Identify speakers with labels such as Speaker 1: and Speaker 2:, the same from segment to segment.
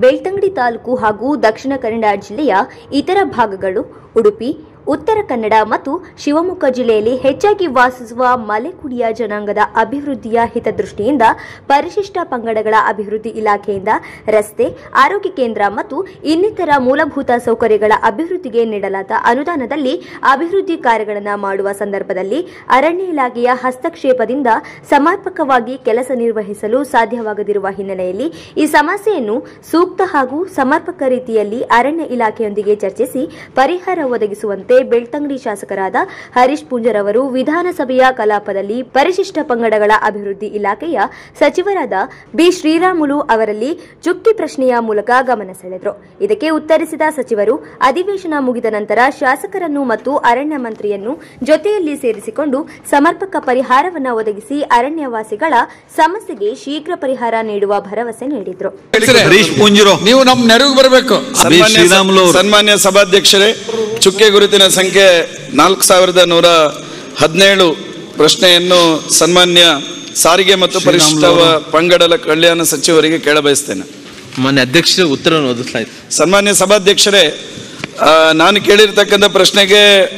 Speaker 1: ಬೆಳ್ತಂಗಡಿ ತಾಲೂಕು ಹಾಗೂ ದಕ್ಷಿಣ ಕನ್ನಡ ಜಿಲ್ಲೆಯ ಇತರ ಭಾಗಗಳು ಉಡುಪಿ ಉತ್ತರ ಕನ್ನಡ ಮತ್ತು ಶಿವಮೊಗ್ಗ ಜಿಲ್ಲೆಯಲ್ಲಿ ಹೆಚ್ಚಾಗಿ ವಾಸಿಸುವ ಮಲೆಕುಡಿಯ ಜನಾಂಗದ ಅಭಿವೃದ್ಧಿಯ ಹಿತದೃಷ್ಟಿಯಿಂದ ಪರಿಶಿಷ್ಟ ಪಂಗಡಗಳ ಅಭಿವೃದ್ಧಿ ಇಲಾಖೆಯಿಂದ ರಸ್ತೆ ಆರೋಗ್ಯ ಕೇಂದ್ರ ಮತ್ತು ಇನ್ನಿತರ ಮೂಲಭೂತ ಸೌಕರ್ಯಗಳ ಅಭಿವೃದ್ಧಿಗೆ ನೀಡಲಾದ ಅನುದಾನದಲ್ಲಿ ಅಭಿವೃದ್ಧಿ ಕಾರ್ಯಗಳನ್ನು ಮಾಡುವ ಸಂದರ್ಭದಲ್ಲಿ ಅರಣ್ಯ ಇಲಾಖೆಯ ಹಸ್ತಕ್ಷೇಪದಿಂದ ಸಮರ್ಪಕವಾಗಿ ಕೆಲಸ ನಿರ್ವಹಿಸಲು ಸಾಧ್ಯವಾಗದಿರುವ ಹಿನ್ನೆಲೆಯಲ್ಲಿ ಈ ಸಮಸ್ಯೆಯನ್ನು ಸೂಕ್ತ ಹಾಗೂ ಸಮರ್ಪಕ ರೀತಿಯಲ್ಲಿ ಅರಣ್ಯ ಇಲಾಖೆಯೊಂದಿಗೆ ಚರ್ಚಿಸಿ ಪರಿಹಾರ ಒದಗಿಸುವಂತೆ ಬೆಳ್ತಂಗಡಿ ಶಾಸಕರಾದ ಹರೀಶ್ ಪೂಂಜರ್ ಅವರು ವಿಧಾನಸಭೆಯ ಕಲಾಪದಲ್ಲಿ ಪರಿಶಿಷ್ಟ ಪಂಗಡಗಳ ಅಭಿವೃದ್ಧಿ ಇಲಾಖೆಯ ಸಚಿವರಾದ ಬಿ ಶ್ರೀರಾಮುಲು ಅವರಲ್ಲಿ ಚುಕ್ಕಿ ಪ್ರಶ್ನೆಯ ಮೂಲಕ ಗಮನ ಸೆಳೆದರು ಇದಕ್ಕೆ ಉತ್ತರಿಸಿದ ಸಚಿವರು ಅಧಿವೇಶನ ಮುಗಿದ ನಂತರ ಶಾಸಕರನ್ನು ಮತ್ತು ಅರಣ್ಯ ಮಂತ್ರಿಯನ್ನು ಜೊತೆಯಲ್ಲಿ ಸೇರಿಸಿಕೊಂಡು ಸಮರ್ಪಕ ಪರಿಹಾರವನ್ನು ಒದಗಿಸಿ ಅರಣ್ಯವಾಸಿಗಳ ಸಮಸ್ಯೆಗೆ ಶೀಘ್ರ ಪರಿಹಾರ ನೀಡುವ ಭರವಸೆ ನೀಡಿದರು
Speaker 2: ಹರೀಶ್ ಪುಂಜರು
Speaker 3: ನೀವು ನಮ್ಮ ನೆರವಿಗೆ ಬರಬೇಕು
Speaker 2: ಬಿ.
Speaker 4: ಸನ್ಮಾನ್ಯ
Speaker 2: ಶ್ರೀರಾಮುಲು ಅವರು.
Speaker 4: ಸನ್ಮಾನ್ಯ ಸಭಾಧ್ಯಕ್ಷರೇ ಚುಕ್ಕೆ ಗುರುತಿನ ಸಂಖ್ಯೆ ನಾಲ್ಕು ಸಾವಿರದ ನೂರ ಹದಿನೇಳು ಪ್ರಶ್ನೆಯನ್ನು ಸನ್ಮಾನ್ಯ ಸಾರಿಗೆ ಮತ್ತು ಪರಿಶಿಷ್ಟ
Speaker 2: ಶ್ರೀರಾಮುಲು ಅವರು.
Speaker 4: ಪಂಗಡಲ ಕಲ್ಯಾಣ ಸಚಿವರಿಗೆ ಕೇಳಬಯಸ್ತೇನೆ
Speaker 5: ಮಾನ್ಯ ಅಧ್ಯಕ್ಷರ ಉತ್ತರವನ್ನು ಓದಿಸಲಾಯಿತು
Speaker 4: ಸನ್ಮಾನ್ಯ ಸಭಾಧ್ಯಕ್ಷರೇ ಆ, ನಾನು ಕೇಳಿರ್ತಕ್ಕಂಥ ಪ್ರಶ್ನೆಗೆ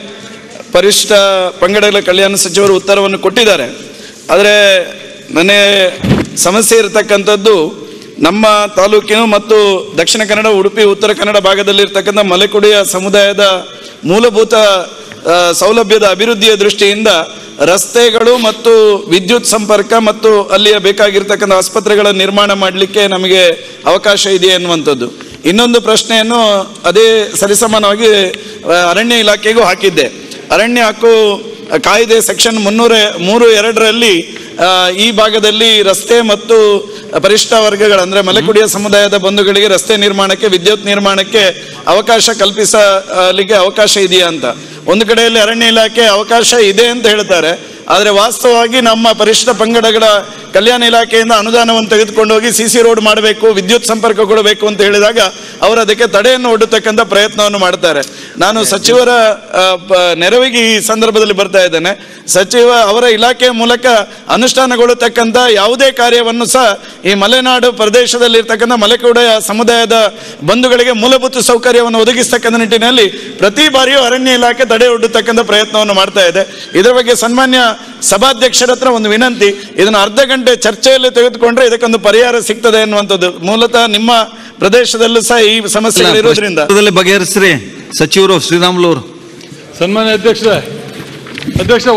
Speaker 4: ಪರಿಶಿಷ್ಟ ಪಂಗಡಗಳ ಕಲ್ಯಾಣ ಸಚಿವರು ಉತ್ತರವನ್ನು ಕೊಟ್ಟಿದ್ದಾರೆ ಆದರೆ ನನಗೆ ಸಮಸ್ಯೆ ಇರತಕ್ಕಂಥದ್ದು ನಮ್ಮ ತಾಲೂಕಿನ ಮತ್ತು ದಕ್ಷಿಣ ಕನ್ನಡ ಉಡುಪಿ ಉತ್ತರ ಕನ್ನಡ ಭಾಗದಲ್ಲಿರ್ತಕ್ಕಂಥ ಮಲೆಕುಡಿಯ ಸಮುದಾಯದ ಮೂಲಭೂತ ಆ, ಸೌಲಭ್ಯದ ಅಭಿವೃದ್ಧಿಯ ದೃಷ್ಟಿಯಿಂದ ರಸ್ತೆಗಳು ಮತ್ತು ವಿದ್ಯುತ್ ಸಂಪರ್ಕ ಮತ್ತು ಅಲ್ಲಿಯ ಬೇಕಾಗಿರ್ತಕ್ಕಂಥ ಆಸ್ಪತ್ರೆಗಳ ನಿರ್ಮಾಣ ಮಾಡಲಿಕ್ಕೆ ನಮಗೆ ಅವಕಾಶ ಇದೆ ಎನ್ನುವಂಥದ್ದು ಇನ್ನೊಂದು ಪ್ರಶ್ನೆಯನ್ನು ಅದೇ ಸರಿಸಮಾನವಾಗಿ ಆ, ಅರಣ್ಯ ಇಲಾಖೆಗೂ ಹಾಕಿದ್ದೆ ಅರಣ್ಯ ಹಕ್ಕು ಕಾಯ್ದೆ ಸೆಕ್ಷನ್ ಮುನ್ನೂರ ಮೂರು ಎರಡರಲ್ಲಿ ಆ, ಈ ಭಾಗದಲ್ಲಿ ರಸ್ತೆ ಮತ್ತು ಪರಿಷ್ಠ ವರ್ಗಗಳ ಅಂದ್ರೆ ಮಲೆಕುಡಿಯ ಸಮುದಾಯದ ಬಂಧುಗಳಿಗೆ ರಸ್ತೆ ನಿರ್ಮಾಣಕ್ಕೆ ವಿದ್ಯುತ್ ನಿರ್ಮಾಣಕ್ಕೆ ಅವಕಾಶ ಕಲ್ಪಿಸಲಿಕ್ಕೆ ಅವಕಾಶ ಇದೆಯಾ ಅಂತ ಒಂದು ಕಡೆಯಲ್ಲಿ ಅರಣ್ಯ ಇಲಾಖೆ ಅವಕಾಶ ಇದೆ ಅಂತ ಹೇಳ್ತಾರೆ ಆದರೆ ವಾಸ್ತವವಾಗಿ ನಮ್ಮ ಪರಿಷ್ಠ ಪಂಗಡಗಳ ಕಲ್ಯಾಣ ಇಲಾಖೆಯಿಂದ ಅನುದಾನವನ್ನು ತೆಗೆದುಕೊಂಡು ಹೋಗಿ ಸಿ ಸಿ ರೋಡ್ ಮಾಡಬೇಕು ವಿದ್ಯುತ್ ಸಂಪರ್ಕ ಕೊಡಬೇಕು ಅಂತ ಹೇಳಿದಾಗ ಅವರು ಅದಕ್ಕೆ ತಡೆಯನ್ನು ಒಡ್ಡತಕ್ಕಂಥ ಪ್ರಯತ್ನವನ್ನು ಮಾಡ್ತಾರೆ ನಾನು ಸಚಿವರ ಆ, ಪ- ನೆರವಿಗೆ ಈ ಸಂದರ್ಭದಲ್ಲಿ ಬರ್ತಾ ಇದ್ದೇನೆ ಸಚಿವ ಅವರ ಇಲಾಖೆಯ ಮೂಲಕ ಅನುಷ್ಠಾನಗೊಳ್ಳತಕ್ಕಂಥ ಯಾವುದೇ ಕಾರ್ಯವನ್ನು ಸಹ ಈ ಮಲೆನಾಡು ಪ್ರದೇಶದಲ್ಲಿರ್ತಕ್ಕಂಥ ಮಲೆಕುಡ ಸಮುದಾಯದ ಬಂಧುಗಳಿಗೆ ಮೂಲಭೂತ ಸೌಕರ್ಯವನ್ನು ಒದಗಿಸ್ತಕ್ಕಂಥ ನಿಟ್ಟಿನಲ್ಲಿ ಪ್ರತಿ ಬಾರಿಯೂ ಅರಣ್ಯ ಇಲಾಖೆ ತಡೆ ಒಡ್ಡತಕ್ಕಂಥ ಪ್ರಯತ್ನವನ್ನು ಮಾಡ್ತಾ ಇದೆ ಇದರ ಬಗ್ಗೆ ಸನ್ಮಾನ್ಯ ಸಭಾಧ್ಯಕ್ಷರ ಹತ್ರ ಒಂದು ವಿನಂತಿ ಇದನ್ನು ಅರ್ಧ ಗಂಟೆ ಚರ್ಚೆಯಲ್ಲಿ ತೆಗೆದುಕೊಂಡ್ರೆ ಇದಕ್ಕೊಂದು ಪರಿಹಾರ ಸಿಗ್ತದೆ ಎನ್ನುವಂಥದ್ದು ಮೂಲತಃ ನಿಮ್ಮ ಪ್ರದೇಶದಲ್ಲೂ ಸಹ ಈ ಸಮಸ್ಯೆಗಳಿರೋದ್ರಿಂದ
Speaker 2: ಪ್ರಶ್ನೆದಲ್ಲಿ ಬಗೆಹರಿಸ್ರಿ ಸಚಿವರು ಶ್ರೀರಾಮುಲು ಅವರು
Speaker 3: ಸನ್ಮಾನ್ಯ ಅಧ್ಯಕ್ಷ ಅಧ್ಯಕ್ಷ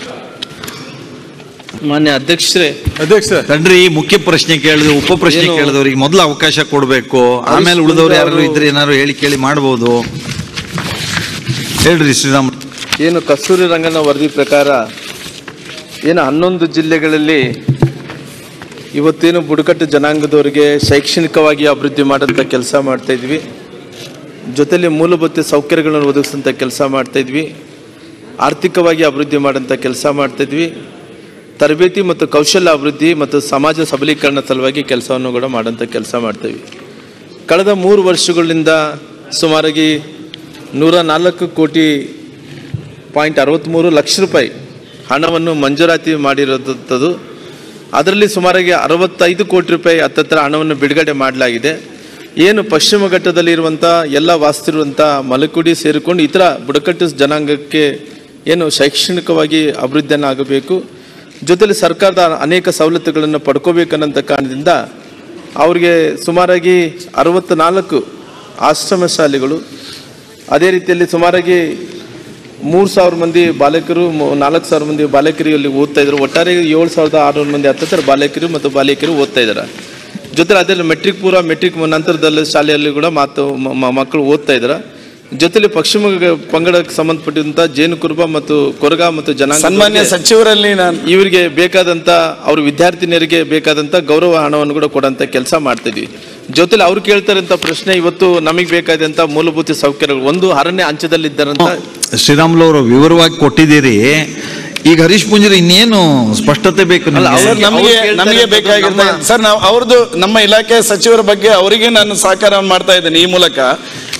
Speaker 5: ಮಾನ್ಯ ಅಧ್ಯಕ್ಷರೇ
Speaker 3: ಅಧ್ಯಕ್ಷ
Speaker 2: ತಡ್ರಿ ಮುಖ್ಯ ಪ್ರಶ್ನೆ ಕೇಳಿದ್ರು ಉಪ ಪ್ರಶ್ನೆ
Speaker 5: ಏನು?
Speaker 2: ಕೇಳಿದವ್ರಿಗೆ ಮೊದಲು ಅವಕಾಶ ಕೊಡಬೇಕು ಆಮೇಲೆ ಉಳಿದವ್ರು ಯಾರು ಇದ್ರೆ ಏನಾದ್ರು ಹೇಳಿ ಕೇಳಿ ಮಾಡ್ಬೋದು ಹೇಳ್ರಿ ಶ್ರೀರಾಮ್
Speaker 5: ಏನು ಕಸ್ತೂರಿ ರಂಗನ ವರದಿ ಪ್ರಕಾರ ಏನು ಹನ್ನೊಂದು ಜಿಲ್ಲೆಗಳಲ್ಲಿ ಇವತ್ತೇನು ಬುಡಕಟ್ಟು ಜನಾಂಗದವರಿಗೆ ಶೈಕ್ಷಣಿಕವಾಗಿ ಅಭಿವೃದ್ಧಿ ಮಾಡೋಂಥ ಕೆಲಸ ಮಾಡ್ತಾ ಇದ್ವಿ ಜೊತೆಲಿ ಮೂಲಭೂತ ಸೌಕರ್ಯಗಳನ್ನು ಒದಗಿಸೋಂಥ ಕೆಲಸ ಮಾಡ್ತಾ ಇದ್ವಿ ಆರ್ಥಿಕವಾಗಿ ಅಭಿವೃದ್ಧಿ ಮಾಡೋಂಥ ಕೆಲಸ ಮಾಡ್ತಾ ಇದ್ವಿ ತರಬೇತಿ ಮತ್ತು ಕೌಶಲ್ಯ ಅಭಿವೃದ್ಧಿ ಮತ್ತು ಸಮಾಜ ಸಬಲೀಕರಣ ಸಲುವಾಗಿ ಕೆಲಸವನ್ನು ಕೂಡ ಮಾಡೋಂಥ ಕೆಲಸ ಮಾಡ್ತೀವಿ ಕಳೆದ ಮೂರು ವರ್ಷಗಳಿಂದ ಸುಮಾರಾಗಿ ನೂರ ನಾಲ್ಕು ಕೋಟಿ ಪಾಯಿಂಟ್ ಅರವತ್ತ್ಮೂರು ಲಕ್ಷ ರೂಪಾಯಿ ಹಣವನ್ನು ಮಂಜೂರಾತಿ ಮಾಡಿರೋದಂಥದ್ದು ಅದರಲ್ಲಿ ಸುಮಾರಾಗಿ ಅರವತ್ತೈದು ಕೋಟಿ ರೂಪಾಯಿ ಹತ್ತತ್ರ ಹಣವನ್ನು ಬಿಡುಗಡೆ ಮಾಡಲಾಗಿದೆ ಏನು ಪಶ್ಚಿಮ ಘಟ್ಟದಲ್ಲಿರುವಂಥ ಎಲ್ಲ ವಾಸ್ತಿರುವಂಥ ಮಲಕುಡಿ ಸೇರಿಕೊಂಡು ಇತರ ಬುಡಕಟ್ಟು ಜನಾಂಗಕ್ಕೆ ಏನು ಶೈಕ್ಷಣಿಕವಾಗಿ ಅಭಿವೃದ್ಧಿಯನ್ನು ಆಗಬೇಕು ಜೊತೆಲಿ ಸರ್ಕಾರದ ಅನೇಕ ಸವಲತ್ತುಗಳನ್ನು ಪಡ್ಕೋಬೇಕನ್ನಂಥ ಕಾರಣದಿಂದ ಅವರಿಗೆ ಸುಮಾರಾಗಿ ಅರವತ್ತ ನಾಲ್ಕು ಆಶ್ರಮ ಶಾಲೆಗಳು ಅದೇ ರೀತಿಯಲ್ಲಿ ಸುಮಾರಾಗಿ ಮೂರು ಸಾವಿರ ಮಂದಿ ಬಾಲಕರು ಮು- ನಾಲ್ಕು ಸಾವಿರ ಮಂದಿ ಬಾಲಕಿಯರು ಇಲ್ಲಿ ಓದ್ತಾ ಇದ್ರು ಒಟ್ಟಾರೆ ಏಳು ಸಾವಿರದ ಆರುನೂರು ಮಂದಿ ಹತ್ತಿರ ಬಾಲಕಿಯರು ಮತ್ತು ಬಾಲಕಿಯರು ಓದ್ತಾ ಇದ್ದಾರೆ ಜೊತೆಲಿ ಅದರಲ್ಲಿ ಮೆಟ್ರಿಕ್ ಪೂರ್ವ ಮೆಟ್ರಿಕ್ ನಂತರದಲ್ಲಿ ಶಾಲೆಯಲ್ಲಿ ಕೂಡ ಮಾತು ಮ- ಮ- ಮಕ್ಕಳು ಓದ್ತಾ ಇದ್ದಾರೆ ಜೊತೆಲಿ ಪಶ್ಚಿಮ ಗ- ಪಂಗಡಕ್ಕೆ ಸಂಬಂಧಪಟ್ಟಂತ ಜೇನು ಕುರುಬ ಮತ್ತು ಕೊರಗ ಮತ್ತು ಜನಾಂಗ
Speaker 4: ಸನ್ಮಾನ್ಯ ಸಚಿವರಲ್ಲಿ ನಾನು
Speaker 5: ಇವರಿಗೆ ಬೇಕಾದಂತ ಅವ್ರ ವಿದ್ಯಾರ್ಥಿನಿಯರಿಗೆ ಬೇಕಾದಂತ ಗೌರವ ಹಣವನ್ನು ಕೂಡ ಕೊಡಂತ ಕೆಲಸ ಮಾಡ್ತಿದ್ವಿ ಜೊತೆಲಿ ಅವ್ರು ಕೇಳ್ತಾರಂತ ಪ್ರಶ್ನೆ ಇವತ್ತು ನಮಗೆ ಬೇಕಾದಂತ ಮೂಲಭೂತ ಸೌಕರ್ಯಗಳು ಒಂದು ಅರಣ್ಯ ಅಂಚದಲ್ಲಿದ್ದಾರಂತ
Speaker 2: ಶ್ರೀರಾಮುಲು ಅವರು ವಿವರವಾಗಿ ಕೊಟ್ಟಿದ್ದೀರಿ ಈಗ ಹರೀಶ್ ಪುಂಜರಿ ಇನ್ನೇನು ಸ್ಪಷ್ಟತೆ ಬೇಕು
Speaker 5: ಅಲ್ಲ,
Speaker 2: ನಿಮ್ಗೆ?
Speaker 5: ಅವ್ರು-
Speaker 4: ನಮಗೆ
Speaker 5: ಕೇಳ್ತಾರೆ
Speaker 4: ನಮಗೆ
Speaker 5: ಅಂತ
Speaker 4: ಬೇಕಾಗಿರ್ತದೆ
Speaker 5: ನಮ್ಮ-
Speaker 4: ಸರ್ ನಾವು ಅವ್ರದ್ದು ನಮ್ಮ ಇಲಾಖೆ ಸಚಿವರ ಬಗ್ಗೆ ಅವರಿಗೆ ನಾನು ಸಹಕಾರ ಮಾಡ್ತಾ ಇದ್ದೇನೆ ಈ ಮೂಲಕ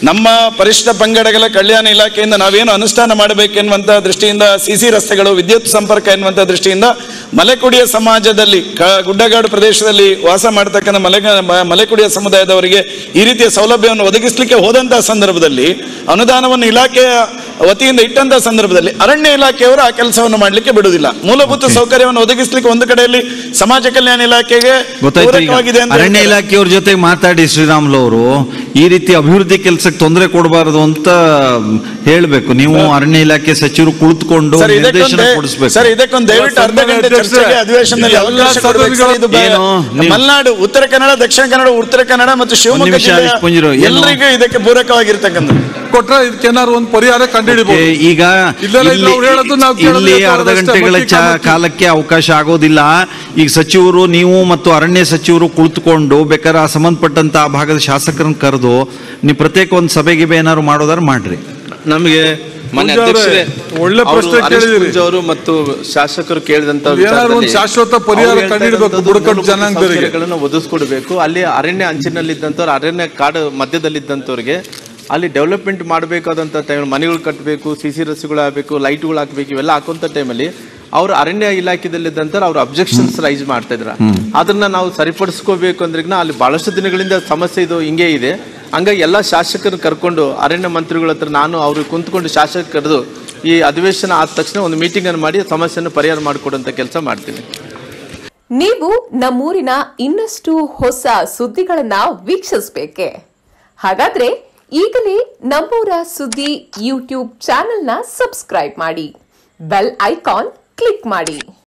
Speaker 4: ನಮ್ಮ ಪರಿಶಿಷ್ಟ ಪಂಗಡಗಳ ಕಲ್ಯಾಣ ಇಲಾಖೆಯಿಂದ ನಾವೇನು ಅನುಷ್ಠಾನ ಮಾಡಬೇಕೆನ್ನುವಂಥ ದೃಷ್ಟಿಯಿಂದ ಸಿ ಸಿ ರಸ್ತೆಗಳು ವಿದ್ಯುತ್ ಸಂಪರ್ಕ ಎನ್ನುವಂಥ ದೃಷ್ಟಿಯಿಂದ ಮಲೆಕುಡಿಯ ಸಮಾಜದಲ್ಲಿ ಕ ಗುಡ್ಡಗಾಡು ಪ್ರದೇಶದಲ್ಲಿ ವಾಸ ಮಾಡತಕ್ಕಂಥ ಮಲೆ ಮ- ಮಲೆಕುಡಿಯ ಸಮುದಾಯದವರಿಗೆ ಈ ರೀತಿಯ ಸೌಲಭ್ಯವನ್ನು ಒದಗಿಸಲಿಕ್ಕೆ ಹೋದಂತಹ ಸಂದರ್ಭದಲ್ಲಿ ಅನುದಾನವನ್ನು ಇಲಾಖೆಯ ವತಿಯಿಂದ ಇಟ್ಟಂತಹ ಸಂದರ್ಭದಲ್ಲಿ ಅರಣ್ಯ ಇಲಾಖೆಯವರು ಆ ಕೆಲಸವನ್ನು ಮಾಡಲಿಕ್ಕೆ ಬಿಡುವುದಿಲ್ಲ ಮೂಲಭೂತ ಸೌಕರ್ಯವನ್ನು ಒದಗಿಸಲಿಕ್ಕೆ ಒಂದು ಕಡೆಯಲ್ಲಿ ಸಮಾಜ ಕಲ್ಯಾಣ ಇಲಾಖೆಗೆ
Speaker 2: ಗೊತ್ತಾಯ್ತು ಈಗ
Speaker 4: ಪೂರಕವಾಗಿದೆ ಅಂತ
Speaker 2: ಅರಣ್ಯ
Speaker 4: ಹೇಳ್ತಾರೆ.
Speaker 2: ಇಲಾಖೆಯವ್ರ ಜೊತೆ ಮಾತಾಡಿ ಶ್ರೀರಾಮ್ಲು ಅವರು ಈ ರೀತಿ ಅಭಿವೃದ್ಧಿ ಕೆಲಸಕ್ಕೆ ತೊಂದರೆ ಕೊಡಬಾರದು ಅಂತ ಹೇಳ್ಬೇಕು ನೀವು ಅರಣ್ಯ ಇಲಾಖೆ ಸಚಿವರು ಕುಳಿತುಕೊಂಡು
Speaker 4: ಸರ್
Speaker 2: ನಿರ್ದೇಶನ
Speaker 4: ಇದಕ್ಕೊಂದು
Speaker 2: ಕೊಡಿಸ್ಬೇಕು
Speaker 4: ಸರ್ ಇದಕ್ಕೊಂದು ದಯವಿಟ್ಟು ಅರ್ಧ ಗಂಟೆ ಚರ್ಚೆಗೆ ಅಧಿವೇಶನದಲ್ಲಿ
Speaker 3: ಎಲ್ಲ
Speaker 4: ಅವಕಾಶ ಕೊಡ್ಬೇಕು ಸರ್. ಇದು ಬ-
Speaker 2: ಏನು? ನೀವು-
Speaker 4: ಮಲೆನಾಡು ಉತ್ತರ ಕನ್ನಡ ದಕ್ಷಿಣ ಕನ್ನಡ ಉತ್ತರ ಕನ್ನಡ ಮತ್ತು ಶಿವಮೊಗ್ಗ
Speaker 2: ನಿಮಿಷ,
Speaker 4: ಜಿಲ್ಲೆಯ
Speaker 2: ಹರೀಶ್ ಪುಂಜರು, ಏನು?
Speaker 4: ಎಲ್ಲರಿಗೂ ಇದಕ್ಕೆ ಪೂರಕವಾಗಿರ್ತಕ್ಕಂಥದ್ದು
Speaker 3: ಕೊಟ್ರೆ ಇದಕ್ಕೆ ಏನಾದ್ರು ಒಂದು ಪರಿಹಾರ
Speaker 2: ಏ,
Speaker 3: ಕಂಡುಹಿಡಿಬಹುದು
Speaker 2: ಈಗ
Speaker 3: ಇಲ್ಲೆಲ್ಲ
Speaker 2: ಇಲ್ಲಿ-
Speaker 3: ಅವ್ರು ಹೇಳೋದು ನಾವು ಕೇಳೋದು
Speaker 2: ಇಲ್ಲಿ
Speaker 3: ಕೇಳೋದು
Speaker 2: ಅರ್ಧ
Speaker 3: ಅಷ್ಟೇ,
Speaker 2: ಗಂಟೆಗಳ
Speaker 3: ಮಟ್ಟಿ
Speaker 2: ಚ-
Speaker 3: ಕಾಮತ್ತಿ.
Speaker 2: ಕಾಲಕ್ಕೆ ಅವಕಾಶ ಆಗೋದಿಲ್ಲ ಈಗ ಸಚಿವರು ನೀವು ಮತ್ತು ಅರಣ್ಯ ಸಚಿವರು ಕುಳಿತುಕೊಂಡು ಬೇಕಾದ್ರೆ ಆ ಸಂಬಂಧಪಟ್ಟಂತ ಆ ಭಾಗದ ಶಾಸಕರನ್ನ ಕರೆದು ನೀವು ಪ್ರತ್ಯೇಕ ಒಂದು ಸಭೆ ಗಿಬೆ ಏನಾದ್ರು ಮಾಡೋದಾರು ಮಾಡ್ರಿ
Speaker 5: ನಮಗೆ ಮನೆ
Speaker 3: ಪೂಜಾ ಅವರೇ,
Speaker 5: ಅಧ್ಯಕ್ಷರೇ
Speaker 3: ಒಳ್ಳೆ
Speaker 5: ಅವರು
Speaker 3: ಪ್ರಶ್ನೆ
Speaker 5: ಹರೀಶ್
Speaker 3: ಕೇಳಿದಿರಿ.
Speaker 5: ಪೂಜಾ ಅವರು ಮತ್ತು ಶಾಸಕರು ಕೇಳಿದಂತ
Speaker 3: ಏನಾದ್ರು ಒಂದು
Speaker 5: ವಿಚಾರದಲ್ಲಿ
Speaker 3: ಶಾಶ್ವತ ಪರಿಹಾರ
Speaker 5: ಅವ್ರು ಹೇಳ್ತಾ
Speaker 3: ಕಂಡುಹಿಡ್ಬೇಕು
Speaker 5: ಇರೋಂಥದ್ದು
Speaker 3: ಬುಡಕಟ್ಟು
Speaker 5: ಮೂಲಭೂತ
Speaker 3: ಜನಾಂಗದವರಿಗೆ.
Speaker 5: ಸೌಕರ್ಯಗಳನ್ನು ಒದಗಿಸ್ಕೊಡ್ಬೇಕು ಅಲ್ಲಿ ಅರಣ್ಯ ಅಂಚಿನಲ್ಲಿದ್ದಂಥವ್ರು ಅರಣ್ಯ ಕಾಡು ಮಧ್ಯದಲ್ಲಿದ್ದಂಥವ್ರಿಗೆ ಅಲ್ಲಿ ಡೆವಲಪ್ಮೆಂಟ್ ಮಾಡಬೇಕಾದಂಥ ಟೈಮ್ ಮನೆಗಳು ಕಟ್ಟಬೇಕು ಸಿ ಸಿ ರಸ್ತೆಗಳು ಹಾಕಬೇಕು ಲೈಟ್ಗಳು ಹಾಕಬೇಕು ಇವೆಲ್ಲ ಹಾಕುವಂಥ ಟೈಮಲ್ಲಿ ಅವರು ಅರಣ್ಯ ಇಲಾಖೆದಲ್ಲಿದ್ದಂಥವ್ರು ಅವ್ರ ಅಬ್ಜೆಕ್ಷನ್ಸ್ ರೈಸ್ ಮಾಡ್ತಾ ಇದ್ರ ಅದನ್ನ ನಾವು ಸರಿಪಡಿಸ್ಕೋಬೇಕು ಅಂದ್ರೆ ಅಲ್ಲಿ ಬಹಳಷ್ಟು ದಿನಗಳಿಂದ ಸಮಸ್ಯೆ ಇದು ಹಿಂಗೆ ಇದೆ ಹಂಗಾಗಿ ಎಲ್ಲ ಶಾಸಕರು ಕರ್ಕೊಂಡು ಅರಣ್ಯ ಮಂತ್ರಿಗಳ ಹತ್ರ ನಾನು ಅವ್ರಿಗೆ ಕುಂತ್ಕೊಂಡು ಶಾಸಕ ಕರೆದು ಈ ಅಧಿವೇಶನ ಆದ ತಕ್ಷಣ ಒಂದು ಮೀಟಿಂಗ್ ಅನ್ನು ಮಾಡಿ ಸಮಸ್ಯೆಯನ್ನು ಪರಿಹಾರ ಮಾಡಿಕೊಡುವಂತ ಕೆಲಸ ಮಾಡ್ತೀನಿ
Speaker 6: ನೀವು ನಮ್ಮೂರಿನ ಇನ್ನಷ್ಟು ಹೊಸ ಸುದ್ದಿಗಳನ್ನ ವೀಕ್ಷಿಸಬೇಕೆ ಹಾಗಾದ್ರೆ ಈಗಲೇ ನಮ್ಮೂರ ಸುದ್ದಿ ಯೂಟ್ಯೂಬ್ ಚಾನೆಲ್ನ ಸಬ್ಸ್ಕ್ರೈಬ್ ಮಾಡಿ ಬೆಲ್ ಐಕಾನ್ ಕ್ಲಿಕ್ ಮಾಡಿ